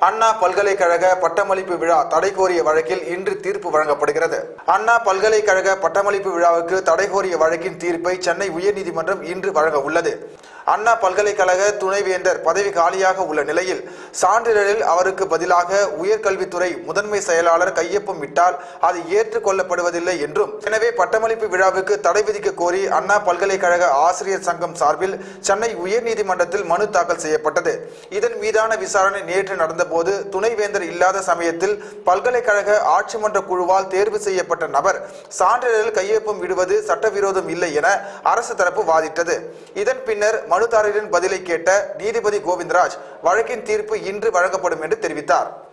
அண்ணா பல்கலைக்கழக பட்டமளிப்பு விழா தடை கோரிய வழக்கில் இன்று தீர்ப்பு வழங்கப்படுகிறது அண்ணா பல்கலைக்கழக பட்டமளிப்பு விழாவுக்கு தடை கோரிய வழக்கின் தீர்ப்பை சென்னை உயர்நீதிமன்றம் இன்று வழங்க உள்ளது அண்ணா பல்கலைக்கழக துணைவேந்தர் பதவி காலியாக உள்ள நிலையில் சான்றிதழில் அவருக்கு பதிலாக உயர்கல்வித்துறை முதன்மை செயலாளர் கையொப்பம் விட்டால் அது ஏற்றுக்கொள்ளப்படுவதில்லை என்றும் எனவே பட்டமளிப்பு விழாவுக்கு தடை விதிக்க கோரி அண்ணா பல்கலைக்கழக ஆசிரியர் சங்கம் சார்பில் சென்னை உயர்நீதிமன்றத்தில் மனு தாக்கல் செய்யப்பட்டது இதன் மீதான விசாரணை நேற்று நடந்தபோது துணைவேந்தர் இல்லாத சமயத்தில் பல்கலைக்கழக ஆட்சி மன்ற குழுவால் தேர்வு செய்யப்பட்ட நபர் சான்றிதழில் கையொப்பம் விடுவது சட்டவிரோதம் இல்லை என அரசு தரப்பு வாதிட்டது இதன் பின்னர் மனுதாரரின் பதிலை கேட்ட நீதிபதி கோவிந்தராஜ் வழக்கின் தீர்ப்பு இன்று வழங்கப்படும் என்று தெரிவித்தார்